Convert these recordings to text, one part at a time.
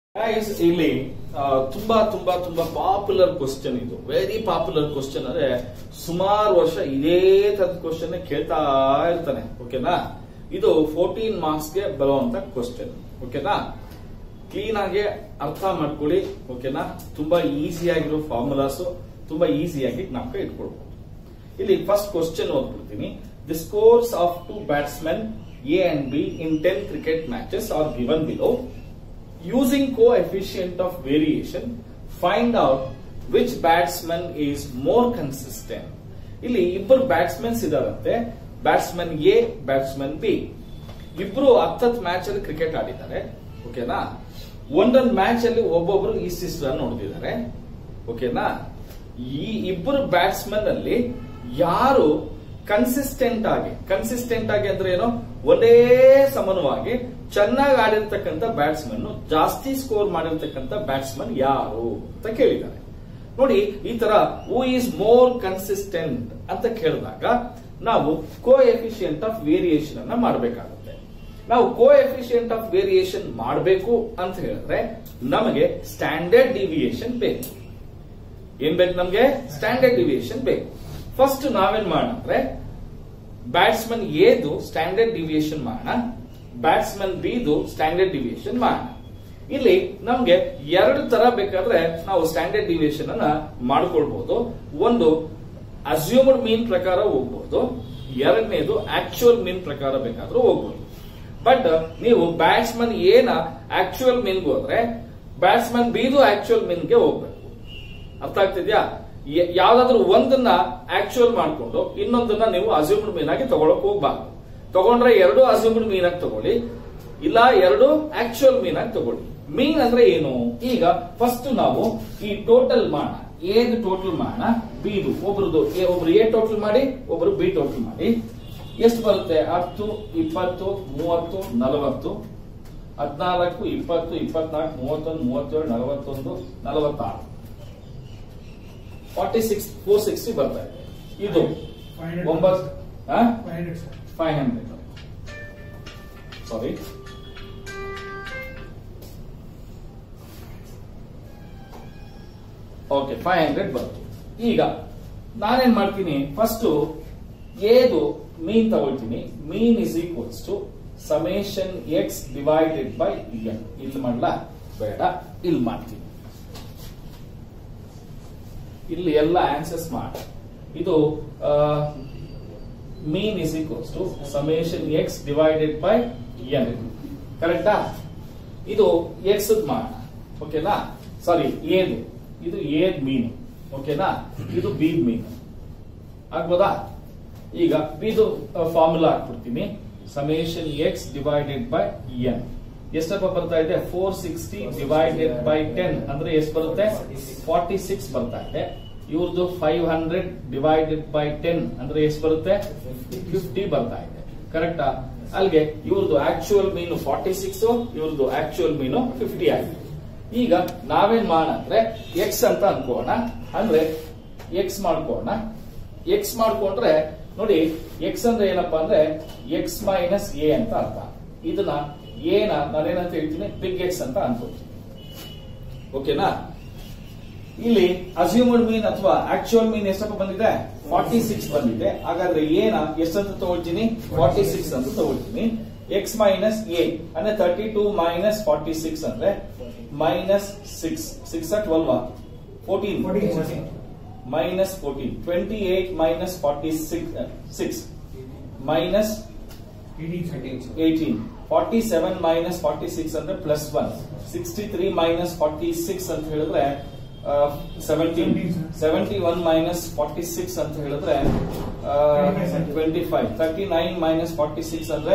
Guys ಇಲ್ಲಿ ಆ, ತುಂಬಾ ತುಂಬಾ ತುಂಬಾ ಪಾಪ್ಯುಲರ್ ಕ್ವಶನ್ ಇದು ವೆರಿ ಪಾಪ್ಯುಲರ್ ಕ್ವಶನ್ ಅಂದ್ರೆ ಸುಮಾರು ವರ್ಷ ಇದೇ ತರದ ಕ್ವಶನ್ ಕೇಳ್ತಾ ಇರ್ತಾನೆ ಓಕೆನಾ ಇದು ಫೋರ್ಟೀನ್ ಮಾರ್ಕ್ಸ್ ಗೆ ಬರುವಂತ ಕ್ವಶನ್ ಓಕೆನಾ ಕ್ಲೀನ್ ಆಗಿ ಅರ್ಥ ಮಾಡ್ಕೊಳ್ಳಿ ಓಕೆನಾ ತುಂಬಾ ಈಸಿ ಆಗಿರೋ ಫಾರ್ಮುಲಾಸ್ ತುಂಬಾ ಈಸಿಯಾಗಿ ನಾವು ಇಟ್ಕೊಳ್ಬಹುದು ಇಲ್ಲಿ ಫಸ್ಟ್ ಕ್ವಶನ್ ಓದ್ಬಿಡ್ತೀನಿ the scores of two batsman A and B in ten cricket matches are given below using coefficient of variation find out which batsman is more consistent ಇಲ್ಲಿ ಇಬ್ಬರು ಬ್ಯಾಟ್ಸ್ಮನ್ಸ್ ಇದಾರಂತೆ ಬ್ಯಾಟ್ಸ್ಮನ್ ಎ ಬ್ಯಾಟ್ಸ್ಮನ್ ಬಿ ಇಬ್ರು ಹತ್ತತ್ match ಅಲ್ಲಿ cricket ಆಡಿದ್ದಾರೆ ಓಕೆನಾ ಒಂದೊಂದು match ಅಲ್ಲಿ ಒಬ್ಬೊಬ್ರು ಇಷ್ಟಿಷ್ಟು ರನ್ ಹೊಡೆದಿದ್ದಾರೆ ಓಕೆನಾ ಈ ಇಬ್ಬರು ಬ್ಯಾಟ್ಸ್ಮನ್ ಅಲ್ಲಿ ಯಾರು ಕನ್ಸಿಸ್ಟೆಂಟ್ ಆಗಿ ಕನ್ಸಿಸ್ಟೆಂಟ್ ಆಗಿ ಅಂದ್ರೆ ಏನು ಒಂದೇ ಸಮಾನವಾಗಿ ಚೆನ್ನಾಗಿ ಆಡಿರ್ತಕ್ಕಂಥ ಬ್ಯಾಟ್ಸ್ಮನ್ ಜಾಸ್ತಿ ಸ್ಕೋರ್ ಮಾಡಿರ್ತಕ್ಕಂಥ ಬ್ಯಾಟ್ಸ್ಮನ್ ಯಾರು ಅಂತ ಕೇಳಿದ್ದಾರೆ ನೋಡಿ ಈ ತರ ಹೂ ಈಸ್ ಮೋರ್ ಕನ್ಸಿಸ್ಟೆಂಟ್ ಅಂತ ಕೇಳಿದಾಗ ನಾವು ಕೋ ಎಫಿಷಿಯಂಟ್ ಆಫ್ ವೇರಿಯೇಷನ್ ಅನ್ನ ಮಾಡಬೇಕಾಗುತ್ತೆ ನಾವು ಕೋ ಎಫಿಷಿಯಂಟ್ ಆಫ್ ವೇರಿಯೇಷನ್ ಮಾಡಬೇಕು ಅಂತ ಹೇಳಿದ್ರೆ ನಮಗೆ ಸ್ಟ್ಯಾಂಡರ್ಡ್ ಡಿವಿಯೇಷನ್ ಬೇಕು ಏನ್ ಬೇಕು ನಮ್ಗೆ ಸ್ಟ್ಯಾಂಡರ್ಡ್ ಡಿವಿಯೇಷನ್ ಬೇಕು ಫಸ್ಟ್ ನಾವೇನ್ ಮಾಡೋಣ ಅಂದ್ರೆ ಬ್ಯಾಟ್ಸ್ಮನ್ ಎದು ಸ್ಟ್ಯಾಂಡರ್ಡ್ ಡಿವಿಯೇಷನ್ ಮಾಡೋಣ ಬ್ಯಾಟ್ಸ್ಮನ್ ಬಿದು ಸ್ಟ್ಯಾಂಡರ್ಡ್ ಡಿವಿಯೇಷನ್ ಮಾಡೋಣ ಇಲ್ಲಿ ನಮ್ಗೆ ಎರಡು ತರ ಬೇಕಾದ್ರೆ ನಾವು ಸ್ಟ್ಯಾಂಡರ್ಡ್ ಡಿವಿಯೇಷನ್ ಅನ್ನ ಮಾಡ್ಕೊಳ್ಬಹುದು ಒಂದು ಅಸ್ಯೂಮ್ಡ್ ಮೀನ್ ಪ್ರಕಾರ ಹೋಗ್ಬಹುದು ಎರಡನೇದು ಆಕ್ಚುಯಲ್ ಮೀನ್ ಪ್ರಕಾರ ಬೇಕಾದ್ರೂ ಹೋಗ್ಬೋದು ಬಟ್ ನೀವು ಬ್ಯಾಟ್ಸ್ಮನ್ ಏನ ಆಕ್ಚುಯಲ್ ಮೀನ್ಗೆ ಹೋದ್ರೆ ಬ್ಯಾಟ್ಸ್ಮನ್ ಬಿದು ಆಕ್ಚುಯಲ್ ಮೀನ್ಗೆ ಹೋಗ್ಬೇಕು ಅರ್ಥ ಆಗ್ತಿದ್ಯಾ ಯ- ಯಾವ್ದಾದ್ರು ಒಂದನ್ನ ಆಕ್ಚುಯಲ್ ಮಾಡ್ಕೊಂಡು ಇನ್ನೊಂದನ್ನ ನೀವು ಅಸ್ಯೂಮ್ಡ್ ಮೀನ್ ಆಗಿ ತಗೊಳಕ್ ಹೋಗ್ಬಾರ್ದು ತಗೊಂಡ್ರೆ ಎರಡು ಅಸ್ಯೂಮ್ಡ್ ಮೀನ್ ಆಗಿ ತಗೊಳ್ಳಿ ಇಲ್ಲ ಎರಡು ಆಕ್ಚುಯಲ್ ಮೀನ್ ಆಗಿ ತಗೊಳ್ಳಿ ಮೀನ್ ಅಂದ್ರೆ ಏನು ಈಗ ಫಸ್ಟ್ ನಾವು ಈ ಟೋಟಲ್ ಮಾಡೋಣ ಏದು ಟೋಟಲ್ ಮಾಡೋಣ ಬಿದು ಒಬ್ರದ್ದು ಎ- ಒಬ್ರು ಎ ಟೋಟಲ್ ಮಾಡಿ ಒಬ್ರು ಬಿ ಟೋಟಲ್ ಮಾಡಿ ಎಷ್ಟು ಬರುತ್ತೆ ಹತ್ತು ಇಪ್ಪತ್ತು ಮೂವತ್ತು ನಲವತ್ತು ಹದಿನಾಲ್ಕು ಇಪ್ಪತ್ತು ಇಪ್ಪತ್ನಾಲ್ಕು ಮೂವತ್ತೊಂದು ಮೂವತ್ತೇಳು ನಲವತ್ತೊಂದು ನಲವತ್ತಾರು ಫಾರ್ಟಿ ಸಿಕ್ಸ್ ಫೋರ್ ಸಿಕ್ಸ್ಟಿ ಬರ್ತಾ ಇದೆ ಇದು ಒಂಬತ್ತು five hundred sorry okay five hundred ಬಂತು ಈಗ ನಾನೇನ್ ಮಾಡ್ತೀನಿ ಫಸ್ಟ್ ಏದು ಮೀನ್ ತಗೊಳ್ತೀನಿ mean is equals to summation x divided by n ಇಲ್ಲಿ ಮಾಡ್ಲಾ ಬೇಡ ಇಲ್ಲಿ ಮಾಡ್ತೀನಿ ಇಲ್ಲಿ ಎಲ್ಲ ಆನ್ಸರ್ಸ್ ಮಾಡಿ ಇದು mean is equals to summation x divided by n ಕರೆಕ್ಟಾ ಇದು ಎಕ್ಸ್ ಮಾಡೋಣ ಓಕೆನಾ ಸಾರಿ ಏದು ಇದು ಏದ್ ಮೀನು ಓಕೆನಾ ಇದು ಬಿ ಮೀನು ಆಗ್ಬೋದಾ ಈಗ ಬಿದು ಫಾರ್ಮುಲಾ ಹಾಕ್ಬಿಡ್ತೀನಿ summation x divided by n ಎಷ್ಟಪ್ಪ ಬರ್ತಾ ಇದೆ four sixty divided by ten ಅಂದ್ರೆ ಎಷ್ಟು ಬರುತ್ತೆ ಫಾರ್ಟಿ ಸಿಕ್ಸ್ ಬರ್ತಾ ಇದೆ ಇವ್ರದ್ದು five hundred divided by ten ಅಂದ್ರೆ ಎಷ್ಟು ಬರುತ್ತೆ ಫಿಫ್ಟಿ ಬರ್ತಾ ಇದೆ ಕರೆಕ್ಟಾ ಅಲ್ಲಿಗೆ ಇವ್ರದ್ದು ಆಕ್ಚುಯಲ್ ಮೀನು ಫಾರ್ಟಿ ಸಿಕ್ಸ್ ಇವ್ರದ್ದು ಆಕ್ಚುಯಲ್ ಮೀನು ಫಿಫ್ಟಿ ಆಗಿದೆ ಈಗ ನಾವೇನ್ ಮಾಡೋಣ ಅಂದ್ರೆ ಎಕ್ಸ್ ಅಂತ ಅನ್ಕೋಣ ಅಂದ್ರೆ ಎಕ್ಸ್ ಮಾಡ್ಕೋಣ ಎಕ್ಸ್ ಮಾಡ್ಕೊಂಡ್ರೆ ನೋಡಿ ಎಕ್ಸ್ ಅಂದ್ರೆ ಏನಪ್ಪಾ ಅಂದ್ರೆ ಎಕ್ಸ್ ಮೈನಸ್ ಎ ಅಂತ ಅರ್ಥ ಇದನ್ನ ಏನ ನಾನೇನಂತ ಹೇಳ್ತೀನಿ ಬಿಗ್ ಎಕ್ಸ್ ಅಂತ ಅನ್ಕೋತೀನಿ ಓಕೆನಾ ಇಲ್ಲಿ ಅಸ್ಯೂಮ್ಡ್ ಮೀನ್ ಅಥವಾ ಆಕ್ಚುಯಲ್ ಮೀನ್ ಎಷ್ಟಪ್ಪ ಬಂದಿದೆ ಫಾರ್ಟಿ ಸಿಕ್ಸ್ ಬಂದಿದೆ ಹಾಗಾದ್ರೆ ಏನ ಎಷ್ಟಂತ ತಗೊಳ್ತೀನಿ ಫಾರ್ಟಿ ಸಿಕ್ಸ್ ಅಂತ ತಗೊಳ್ತೀನಿ ಎಕ್ಸ್ ಮೈನಸ್ ಎ ಅಂದ್ರೆ thirty two minus forty six ಅಂದ್ರೆ minus six six twelve fourteen minus fourteen twenty eight minus forty six six minus eighteen forty seven minus forty six ಅಂದ್ರೆ plus one sixty three minus forty six ಅಂತ ಹೇಳಿದ್ರೆ seventeen seventy one minus forty six ಅಂತ ಹೇಳಿದ್ರೆ twenty five thirty nine minus forty six ಅಂದ್ರೆ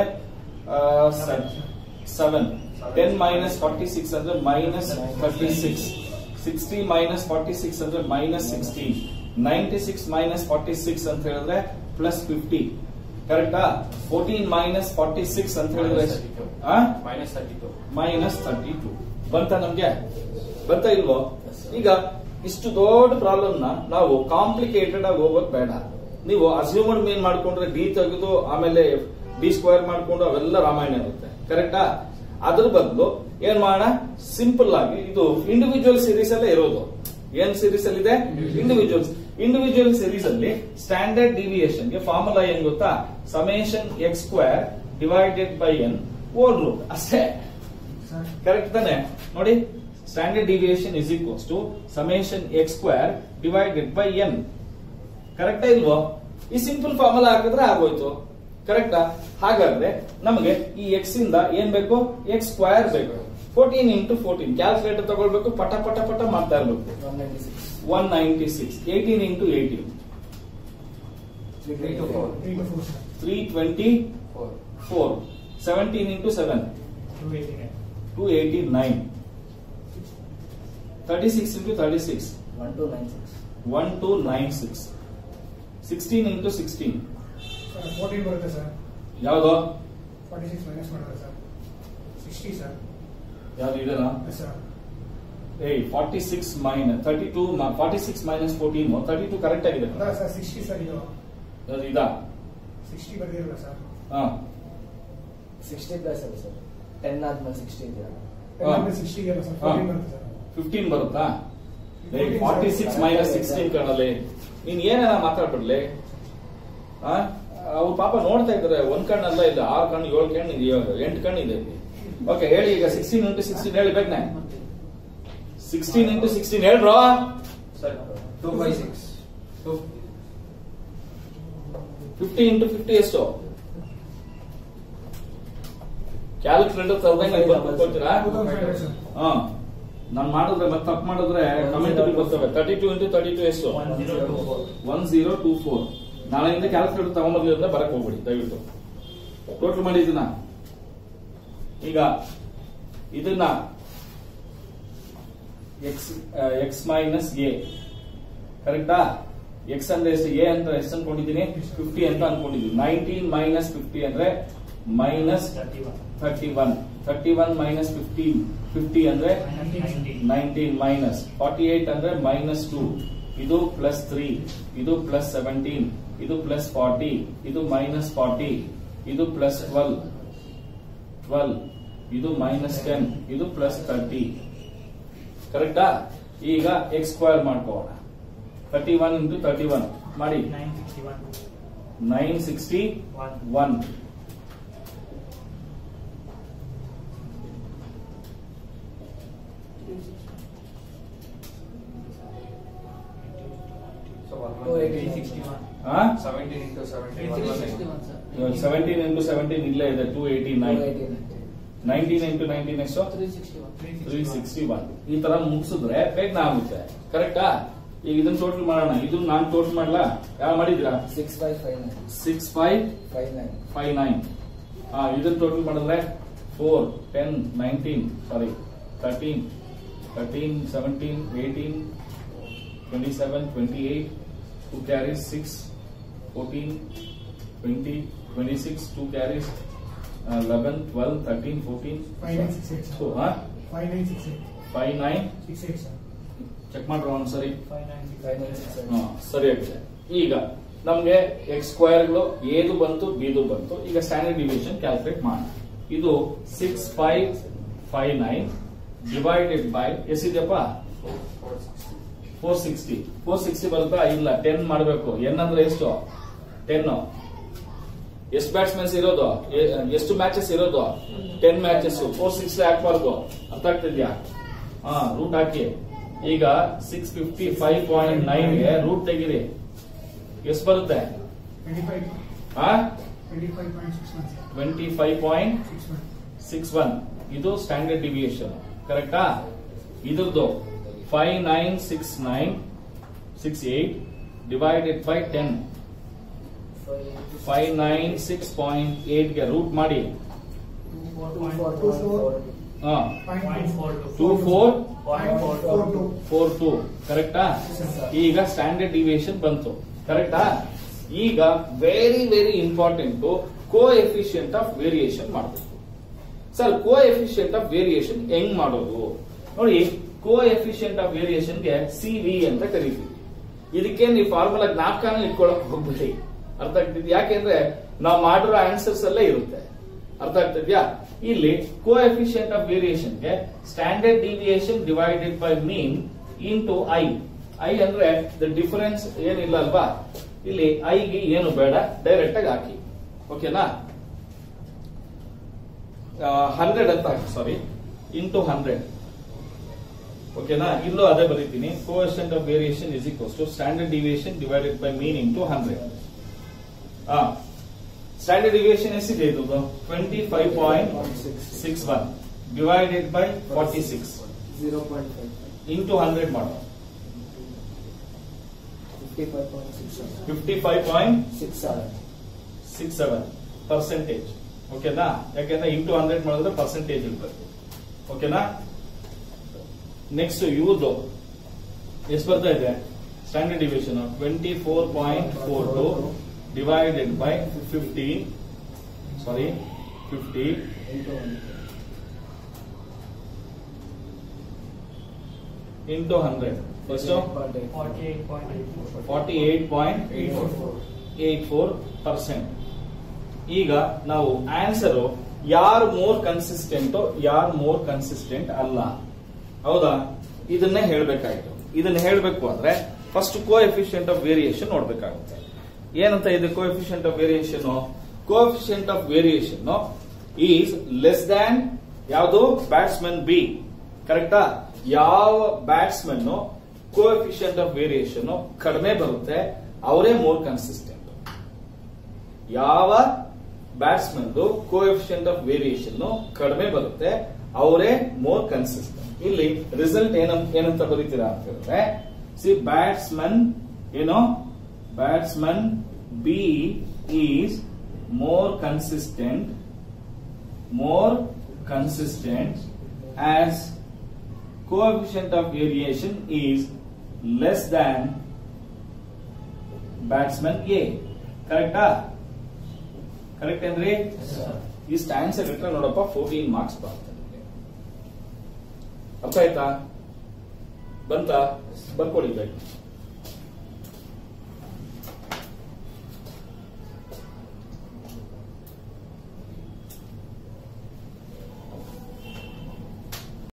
seven ten minus forty six ಅಂದ್ರೆ minus thirty six sixty minus forty six ಅಂದ್ರೆ minus sixty ninety six minus forty six ಅಂತ ಹೇಳಿದ್ರೆ plus fifty ಕರೆಕ್ಟಾ fourteen minus forty six ಅಂತ ಹೇಳಿದ್ರೆ minus thirty two minus thirty two ಬಂತ ನಮ್ಗೆ ಬಂತ ಇಲ್ವೋ ಈಗ ಇಷ್ಟು ದೊಡ್ಡ ಪ್ರಾಬ್ಲಮ್ ನ ನಾವು ಕಾಂಪ್ಲಿಕೇಟೆಡ್ ಆಗಿ ಹೋಗೋದ್ ಬೇಡ ನೀವು ಅಸ್ಯೂಮಡ್ ಮೀನ್ ಮಾಡ್ಕೊಂಡ್ರೆ ಡಿ ತೆಗೆದು ಆಮೇಲೆ ಡಿ ಸ್ಕ್ವೇರ್ ಮಾಡ್ಕೊಂಡು ಅವೆಲ್ಲ ರಾಮಾಯಣ ಇರುತ್ತೆ ಕರೆಕ್ಟಾ ಅದ್ರ ಬದಲು ಏನ್ ಮಾಡೋಣ ಸಿಂಪಲ್ ಆಗಿ ಇದು ಇಂಡಿವಿಜುವಲ್ ಸೀರೀಸ್ ಅಲ್ಲೇ ಇರೋದು ಏನ್ ಸೀರೀಸ್ ಅಲ್ಲಿ ಇದೆ ಇಂಡಿವಿಜುವಲ್ಸ್ ಇಂಡಿವಿಜುವಲ್ ಸೀರೀಸ್ ಅಲ್ಲಿ ಸ್ಟ್ಯಾಂಡರ್ಡ್ ಡಿವಿಯೇಷನ್ ಗೆ ಫಾರ್ಮುಲಾ ಏನ್ ಗೊತ್ತಾ summation x square divided by n whole root ಅಷ್ಟೇ ಕರೆಕ್ಟ್ ತಾನೆ ನೋಡಿ standard deviation is equals to summation x square divided by n ಕರೆಕ್ಟಾ ಇಲ್ವೋ ಈ ಸಿಂಪಲ್ ಫಾರ್ಮುಲಾ ಹಾಕಿದ್ರೆ ಆಗೋಯ್ತು ಕರೆಕ್ಟಾ ಹಾಗಾದ್ರೆ ನಮಗೆ ಈ ಎಕ್ಸ್ ಇಂದ ಏನ್ ಬೇಕು ಎಕ್ಸ್ ಸ್ಕ್ವೇರ್ ಬೇಕು ಫೋರ್ಟೀನ್ ಇಂಟು ಫೋರ್ಟೀನ್ ಕ್ಯಾಲ್ಕುಲೇಟರ್ ತಗೊಳ್ಬೇಕು ಪಟ ಪಟ ಪಟ ಮಾಡ್ತಾ ಇರ್ಬೇಕು one ninety six one ninety six eighteen into eighteen three two four three twenty four four seventeen into seven two eighty nine thirty six into thirty six one two nine six one two nine six sixteen into sixteen sir fourteen ಬರುತ್ತೆ sir ಯಾವ್ದು forty six minus ಮಾಡಿದ್ರೆ sir sixty sir ಯಾವ್ದು ಇದೆನಾ yes sir ಏಯ್ forty six minus thirty two forty six minus fourteen thirty two correct ಆಗಿದೆ ಅಲ್ಲ sir sixty sir ಇದು ಯಾವ್ದು ಇದಾ ಸಿಕ್ಸ್ಟಿ ಬರ್ದಿರಲ್ಲ ಸರ್ ಹಾ ಸಿಕ್ಸ್ಟಿ ಪ್ಲಸ್ ಅಲ್ಲ ಸರ್ ಟೆನ್ ಆದ್ಮೇಲೆ ಸಿಕ್ಸ್ಟಿ ಇದೆಯಾ ಸಿಕ್ಸ್ಟಿ ಇದೆಯಲ್ಲ ಸರ್ ಫೋರ್ಟೀನ್ ಬರುತ್ತೆ ಸರ್ ಫಿಫ್ಟೀನ್ ಬರುತ್ತಾ ಫಾರ್ಟಿ ಸಿಕ್ಸ್ ಮೈನಸ್ ಸಿಕ್ಸ್ಟೀನ್ ಕಣ್ಣಲ್ಲಿ ನೀನ್ ಏನೇನ ಮಾತಾಡ್ಬಿಡ್ಲಿ ಆ ಅವ್ರು ಪಾಪ ನೋಡ್ತಾ ಇದಾರೆ ಒಂದ್ ಕಣ್ಣಲ್ಲ ಇಲ್ಲ ಆರು ಕಣ್ಣು ಏಳು ಕಣ್ಣು ಇದೆಯೋ ಎಂಟು ಕಣ್ಣು ಇದೆ ಇಲ್ಲಿ ಓಕೆ ಹೇಳಿ ಈಗ ಸಿಕ್ಸ್ಟೀನ್ ಇಂಟು ಸಿಕ್ಸ್ಟೀನ್ ಹೇಳಿ ಬೇಕನೆ ಸಿಕ್ಸ್ಟೀನ್ ಇಂಟು ಸಿಕ್ಸ್ಟೀನ್ ಹೇಳ್ರೋ sir two by six two fifty into fifty ಎಷ್ಟು ಕ್ಯಾಲ್ಕುಲೇಟರ್ ತರದಂಗೆ ಬರ್ಕೊಳ್ತೀರಾ ಟೂ ತೌಸಂಡ್ ಹಂಡ್ರೆಡ್ ಸರ್ ಹಾ ನಾನ್ ಮಾಡಿದ್ರೆ ಮತ್ತೆ ತಪ್ಪು ಮಾಡಿದ್ರೆ ಕಮೆಂಟ್ ಬರ್ತವೆ thirty two into thirty two ಎಷ್ಟು one zero two four one zero two four ನಾಳೆಯಿಂದ ಕ್ಯಾಲ್ಕುಲೇಟರ್ ತಗೊಂಬರ್ಲಿ ಅಂದ್ರೆ ಬರಕ್ ಹೋಗ್ಬಿಡಿ ದಯವಿಟ್ಟು ಟೋಟಲ್ ಮಾಡಿ ಇದನ್ನ ಈಗ ಇದನ್ನ ಎಕ್ಸ್ ಎಕ್ಸ್ ಮೈನಸ್ ಎ ಕರೆಕ್ಟಾ ಎಕ್ಸ್ ಅಂದ್ರೆ ಎಷ್ಟು ಎ ಅಂದ್ರೆ ಎಷ್ಟು ಅನ್ಕೊಂಡಿದ್ದೀನಿ ಫಿಫ್ಟಿ ಅಂತ ಅನ್ಕೊಂಡಿದ್ದೀನಿ ನೈನ್ಟೀನ್ ಮೈನಸ್ ಫಿಫ್ಟಿ ಅಂದ್ರೆ minus thirty one thirty one thirty one minus fifteen fifty ಅಂದ್ರೆ ನೈನ್ಟೀನ್ ಮೈನಸ್ ಫಾರ್ಟಿ ಏಟ್ ಅಂದ್ರೆ ಮೈನಸ್ ಟೂ ಇದು ಪ್ಲಸ್ ತ್ರೀ ಇದು ಪ್ಲಸ್ ಸೆವೆಂಟೀನ್ ಇದು ಪ್ಲಸ್ ಫಾರ್ಟಿ ಇದು ಮೈನಸ್ ಫಾರ್ಟಿ ಇದು ಪ್ಲಸ್ ಟ್ವೆಲ್ ಟ್ವೆಲ್ ಇದು ಮೈನಸ್ ಟೆನ್ ಇದು ಪ್ಲಸ್ ತರ್ಟಿ ಕರೆಕ್ಟಾ ಈಗ ಎಕ್ಸ್ ಸ್ಕ್ವೇರ್ ಮಾಡ್ಕೋಣ thirty one into thirty one ಮಾಡಿ nine sixty one nine sixty one one so one Two eighty three one. Sixty one ಹಾ seventeen into seventeen seventeen into seventeen ಇಲ್ಲೇ ಇದೆ two eighty nine nineteen into nineteen ಎಷ್ಟು three sixty one ಈ ತರ ಮುಗಿಸಿದ್ರೆ ಬೇಗನೆ ಆಗುತ್ತೆ ಕರೆಕ್ಟಾ ಈಗ ಇದನ್ನ ಟೋಟಲ್ ಮಾಡೋಣ ಇದನ್ನ ನಾನು ಟೋಟಲ್ ಮಾಡ್ಲಾ ಯಾವ ಮಾಡಿದ್ರಾ six five five nine six five five nine five nine ಹಾ ಇದನ್ನ ಟೋಟಲ್ ಮಾಡಿದ್ರೆ four ten nineteen sorry thirteen thirteen seventeen eighteen twenty seven twenty eight two carries six fourteen twenty twenty six two carries eleven twelve thirteen fourteen five nine six eight so sir ಹಾ five nine six eight five nine six eight sir check ಮಾಡ್ರ ಒಂದ್ಸರಿ five nine six five nine six ಹಾ, ಸರಿ ಆಗಿದೆ ಈಗ ನಮ್ಗೆ X ಸ್ಕ್ವೇರ್ಗಳು ಏದು ಬಂತು ಬಿದು ಬಂತು ಈಗ ಸ್ಟ್ಯಾಂಡರ್ಡ್ ಡಿವಿಷನ್ ಕ್ಯಾಲ್ಕುಲೇಟ್ ಮಾಡೋಣ ಇದು six five five nine divided by ಎಷ್ಟಿದೆಯಪ್ಪ four sixty four sixty four sixty ಬರುತ್ತಾ ಇಲ್ಲ ಟೆನ್ ಮಾಡಬೇಕು ಎನ್ ಅಂದ್ರೆ ಎಷ್ಟು ಟೆನ್ ಎಷ್ಟು ಬ್ಯಾಟ್ಸ್ಮನ್ಸ್ ಇರೋದು ಎ- ಎಷ್ಟು ಮ್ಯಾಚಸ್ ಇರೋದು ಟೆನ್ ಮ್ಯಾಚಸ್ ಫೋರ್ ಸಿಕ್ಸ್ಟಿ ಹಾಕ್ಬಾರ್ದು ಅರ್ಥ ಆಗ್ತಿದ್ಯಾ ಹಾ ರೂಟ್ ಹಾಕಿ ಈಗ ಸಿಕ್ಸ್ ಫಿಫ್ಟಿ ಫೈವ್ ಪಾಯಿಂಟ್ ನೈನ್ಗೆ ರೂಟ್ ತೆಗಿರಿ ಎಷ್ಟು ಬರುತ್ತೆ ಟ್ವೆಂಟಿ ಫೈವ್ ಹಾ twenty five point six one sir twenty five point six one six one ಇದು ಸ್ಟ್ಯಾಂಡರ್ಡ್ ಡಿವಿಯೇಷನ್ ಕರೆಕ್ಟಾ ಇದ್ರದ್ದು five nine six nine six eight divided by ten five nine six point ಏಟ್ಗೆ root ಮಾಡಿ ಹಾ point four two four point four two four two ಕರೆಕ್ಟಾ ಈಗ standard deviation ಬಂತು ಕರೆಕ್ಟಾ ಈಗ very very important co coefficient of variation ಮಾಡಬೇಕು sir coefficient of variation ಹೆಂಗ್ ಮಾಡೋದು ನೋಡಿ ಕೋ ಎಫಿಷಿಯಂಟ್ ಆಫ್ ವೇರಿಯೇಷನ್ ಗೆ ಸಿ ವಿ ಅಂತ ಕರಿತೀವಿ ಇದಕ್ಕೆ ನೀವು ಫಾರ್ಮುಲಾ ಜ್ಞಾಪಕನ ಇಟ್ಕೊಳಕ್ ಹೋಗ್ಬಿಡಿ ಅರ್ಥ ಆಗ್ತಿದ್ ಯಾಕೆಂದ್ರೆ ನಾವು ಮಾಡಿರೋ ಆನ್ಸರ್ಸ್ ಅಲ್ಲೇ ಇರುತ್ತೆ ಅರ್ಥ ಆಗ್ತಿದ್ಯಾ ಇಲ್ಲಿ ಕೋ ಎಫಿಷಿಯಂಟ್ ಆಫ್ ವೇರಿಯೇಷನ್ಗೆ standard deviation divided by mean into ಐ ಐ ಅಂದ್ರೆ ದ ಡಿಫರೆನ್ಸ್ ಏನಿಲ್ಲ ಅಲ್ವಾ ಇಲ್ಲಿ ಐಗೆ ಏನು ಬೇಡ ಡೈರೆಕ್ಟ್ ಆಗಿ ಹಾಕಿ ಓಕೆನಾ ಹಂಡ್ರೆಡ್ ಅಂತ ಹಾಕಿ ಸಾರಿ ಇಂಟು ಹಂಡ್ರೆಡ್ ಓಕೆನಾ ಇಲ್ಲೂ ಅದೇ ಬರೀತೀನಿ coefficient of variation is equals to standard deviation divided by mean into hundred ಹಾ ಸ್ಟ್ಯಾಂಡರ್ಡ್ ಡಿವಿಯೇಷನ್ ಎಷ್ಟಿದೆ ಇದು twenty five point six one divided by forty six zero point five into hundred ಮಾಡೋ fifty five point six fifty five point six seven six seven percentage ಓಕೆನಾ ಯಾಕೆಂದ್ರೆ into hundred ಮಾಡಿದ್ರೆ percentage ಇರ್ಬೇಕು ಓಕೆನಾ next ಇವ್ರದ್ದು ಎಷ್ಟು ಬರ್ತಾ ಇದೆ standard division twenty four point four two divided by fifty sorry fifty into one into hundred ಎಷ್ಟು Forty-eight point eight. Forty eight point eight four percent ಈಗ ನಾವು ಆನ್ಸರ್ ಯಾರು ಮೋರ್ ಕನ್ಸಿಸ್ಟೆಂಟ್ ಯಾರು ಮೋರ್ ಕನ್ಸಿಸ್ಟೆಂಟ್ ಅಲ್ಲ ಹೌದಾ ಇದನ್ನೇ ಹೇಳ್ಬೇಕಾಯ್ತು ಇದನ್ನ ಹೇಳ್ಬೇಕು ಅಂದ್ರೆ first coefficient of variation ನೋಡ್ಬೇಕಾಗುತ್ತೆ ಏನಂತ ಇದೆ coefficient of variation coefficient of variation is less than ಯಾವುದು ಬ್ಯಾಟ್ಸ್ಮನ್ ಬಿ ಕರೆಕ್ಟಾ ಯಾವ batsman coefficient of variation ಕಡಿಮೆ ಬರುತ್ತೆ ಅವರೇ ಮೋರ್ ಕನ್ಸಿಸ್ಟೆಂಟ್ ಯಾವ batsman coefficient of variation ಕಡಿಮೆ ಬರುತ್ತೆ ಅವರೇ ಮೋರ್ ಕನ್ಸಿಸ್ಟೆಂಟ್ ಇಲ್ಲಿ ರಿಸಲ್ಟ್ ಏನಂತ ಏನಂತ ಬರೀತೀರಾ ಅಂತ ಹೇಳಿದ್ರೆ ಸಿ ಬ್ಯಾಟ್ಸ್ಮನ್ ಏನೋ batsman B is more consistent more consistent as coefficient of variation is less than batsman A. ಕರೆಕ್ಟಾ ಕರೆಕ್ಟ್ ಏನ್ರಿ ಇಷ್ಟು ಆನ್ಸರ್ ಇಟ್ರೆ ನೋಡಪ್ಪ ಫೋರ್ಟೀನ್ ಮಾರ್ಕ್ಸ್ ಬರ್ತದೆ ಅರ್ಥ ಆಯ್ತಾ ಬಂತ ಬರ್ಕೊಳ್ಳಿ ಬೇಕು